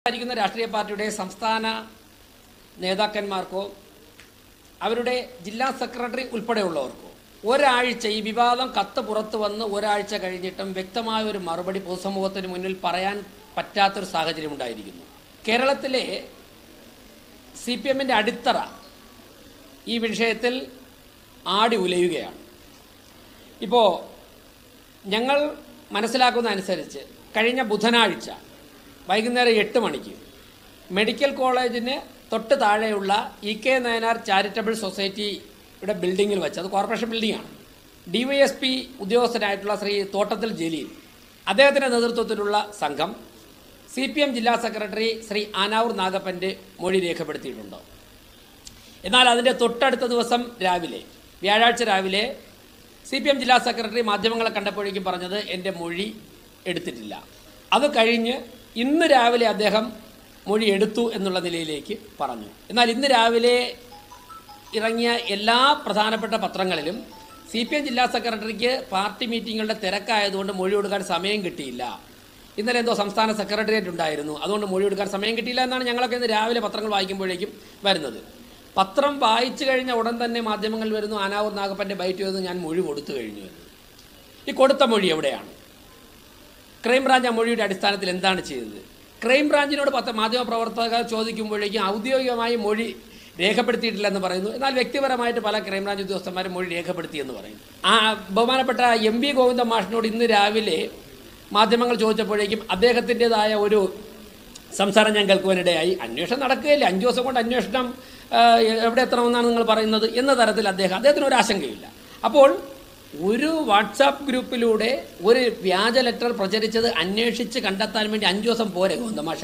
ഭരിക്കുന്ന രാഷ്ട്രീയ പാർട്ടിയുടെ സംസ്ഥാന നേതാക്കന്മാർക്കോ അവരുടെ ജില്ലാ സെക്രട്ടറി ഉൾപ്പെടെയുള്ളവർക്കോ ഒരാഴ്ച ഈ വിവാദം കത്ത് പുറത്തു വന്ന് ഒരാഴ്ച കഴിഞ്ഞിട്ടും വ്യക്തമായ ഒരു മറുപടി പൊതുസമൂഹത്തിന് മുന്നിൽ പറയാൻ പറ്റാത്തൊരു സാഹചര്യം ഉണ്ടായിരിക്കുന്നു കേരളത്തിലെ സി പി എമ്മിൻ്റെ അടിത്തറ ഈ വിഷയത്തിൽ ആടി ഉലയുകയാണ് ഇപ്പോൾ ഞങ്ങൾ മനസ്സിലാക്കുന്ന അനുസരിച്ച് കഴിഞ്ഞ ബുധനാഴ്ച വൈകുന്നേരം എട്ട് മണിക്ക് മെഡിക്കൽ കോളേജിന് തൊട്ട് താഴെയുള്ള ഇ കെ നയനാർ ചാരിറ്റബിൾ സൊസൈറ്റിയുടെ ബിൽഡിങ്ങിൽ വെച്ച് അത് കോർപ്പറേഷൻ ബിൽഡിംഗാണ് ഡി വൈ എസ് പി ഉദ്യോഗസ്ഥനായിട്ടുള്ള ശ്രീ തോട്ടത്തിൽ ജലീൽ അദ്ദേഹത്തിൻ്റെ നേതൃത്വത്തിലുള്ള സംഘം സി പി എം ജില്ലാ സെക്രട്ടറി ശ്രീ ആനാവൂർ നാഗപ്പൻ്റെ മൊഴി രേഖപ്പെടുത്തിയിട്ടുണ്ട് എന്നാൽ അതിൻ്റെ തൊട്ടടുത്ത ദിവസം രാവിലെ വ്യാഴാഴ്ച രാവിലെ സി പി എം ജില്ലാ സെക്രട്ടറി മാധ്യമങ്ങളെ കണ്ടപ്പോഴേക്കും പറഞ്ഞത് എൻ്റെ മൊഴി എടുത്തിട്ടില്ല അത് കഴിഞ്ഞ് ഇന്ന് രാവിലെ അദ്ദേഹം മൊഴി എടുത്തു എന്നുള്ള നിലയിലേക്ക് പറഞ്ഞു എന്നാൽ ഇന്ന് രാവിലെ ഇറങ്ങിയ എല്ലാ പ്രധാനപ്പെട്ട പത്രങ്ങളിലും സി പി എം ജില്ലാ സെക്രട്ടറിക്ക് പാർട്ടി മീറ്റിങ്ങുകളുടെ തിരക്കായതുകൊണ്ട് മൊഴി കൊടുക്കാൻ സമയം കിട്ടിയില്ല ഇന്നലെ എന്തോ സംസ്ഥാന സെക്രട്ടേറിയറ്റ് ഉണ്ടായിരുന്നു അതുകൊണ്ട് മൊഴി കൊടുക്കാൻ സമയം കിട്ടിയില്ല എന്നാണ് ഞങ്ങളൊക്കെ ഇന്ന് രാവിലെ പത്രങ്ങൾ വായിക്കുമ്പോഴേക്കും വരുന്നത് പത്രം വായിച്ചു കഴിഞ്ഞ ഉടൻ തന്നെ മാധ്യമങ്ങളിൽ വരുന്നു ആനാവൂർ നാഗപ്പൻ്റെ ബൈറ്റ് ചെയ്ത് ഞാൻ മൊഴി കൊടുത്തു കഴിഞ്ഞു എന്ന് ഈ കൊടുത്ത മൊഴി എവിടെയാണ് ക്രൈംബ്രാഞ്ച് ആ മൊഴിയുടെ അടിസ്ഥാനത്തിൽ എന്താണ് ചെയ്തത് ക്രൈംബ്രാഞ്ചിനോട് പത്ത് മാധ്യമപ്രവർത്തകർ ചോദിക്കുമ്പോഴേക്കും ഔദ്യോഗികമായി മൊഴി രേഖപ്പെടുത്തിയിട്ടില്ലെന്ന് പറയുന്നു എന്നാൽ വ്യക്തിപരമായിട്ട് പല ക്രൈംബ്രാഞ്ച് ഉദ്യോഗസ്ഥന്മാരും മൊഴി രേഖപ്പെടുത്തിയെന്ന് പറയുന്നു ആ ബഹുമാനപ്പെട്ട എം വി ഗോവിന്ദ മാഷിനോട് ഇന്ന് രാവിലെ മാധ്യമങ്ങൾ ചോദിച്ചപ്പോഴേക്കും അദ്ദേഹത്തിൻ്റെതായ ഒരു സംസാരം ഞാൻ കേൾക്കുവാനിടയായി അന്വേഷണം നടക്കുകയില്ല അഞ്ച് ദിവസം കൊണ്ട് അന്വേഷണം ആ, എവിടെ എത്തണമെന്നാണ് നിങ്ങൾ പറയുന്നത് എന്ന തരത്തിൽ അദ്ദേഹം അദ്ദേഹത്തിന് ഒരു ആശങ്കയില്ല അപ്പോൾ ഒരു വാട്സാപ്പ് ഗ്രൂപ്പിലൂടെ ഒരു വ്യാജ ലെറ്റർ പ്രചരിച്ചത് അന്വേഷിച്ച് കണ്ടെത്താൻ വേണ്ടി അഞ്ച് ദിവസം പോരെ ഗോന്തമാഷെ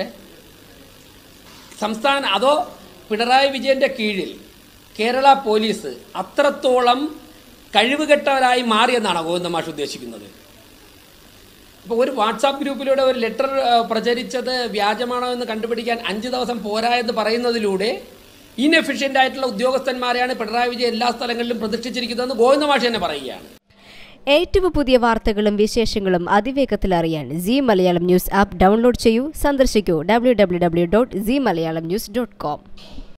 സംസ്ഥാന അതോ പിണറായി വിജയന്റെ കീഴിൽ കേരള പോലീസ് അത്രത്തോളം കഴിവുകെട്ടവരായി മാറിയെന്നാണ് ഗോവിന്ദമാഷ് ഉദ്ദേശിക്കുന്നത് ഇപ്പോൾ ഒരു വാട്സാപ്പ് ഗ്രൂപ്പിലൂടെ ഒരു ലെറ്റർ ആ, പ്രചരിച്ചത് വ്യാജമാണോ എന്ന് കണ്ടുപിടിക്കാൻ അഞ്ച് ദിവസം പോരാ എന്ന് പറയുന്നതിലൂടെ ഇൻഎഫിഷ്യൻ്റ് ആയിട്ടുള്ള ഉദ്യോഗസ്ഥന്മാരെയാണ് പിണറായി വിജയൻ എല്ലാ സ്ഥലങ്ങളിലും പ്രതിഷ്ഠിച്ചിരിക്കുന്നതെന്ന് ഗോവിന്ദമാഷ് തന്നെ പറയുകയാണ് ഏറ്റവും പുതിയ വാർത്തകളും വിശേഷങ്ങളും അതിവേഗത്തിൽ അറിയാൻ C Malayalam news app download ചെയ്യൂ സന്ദർശിക്കൂ W W W dot C Malayalam news dot com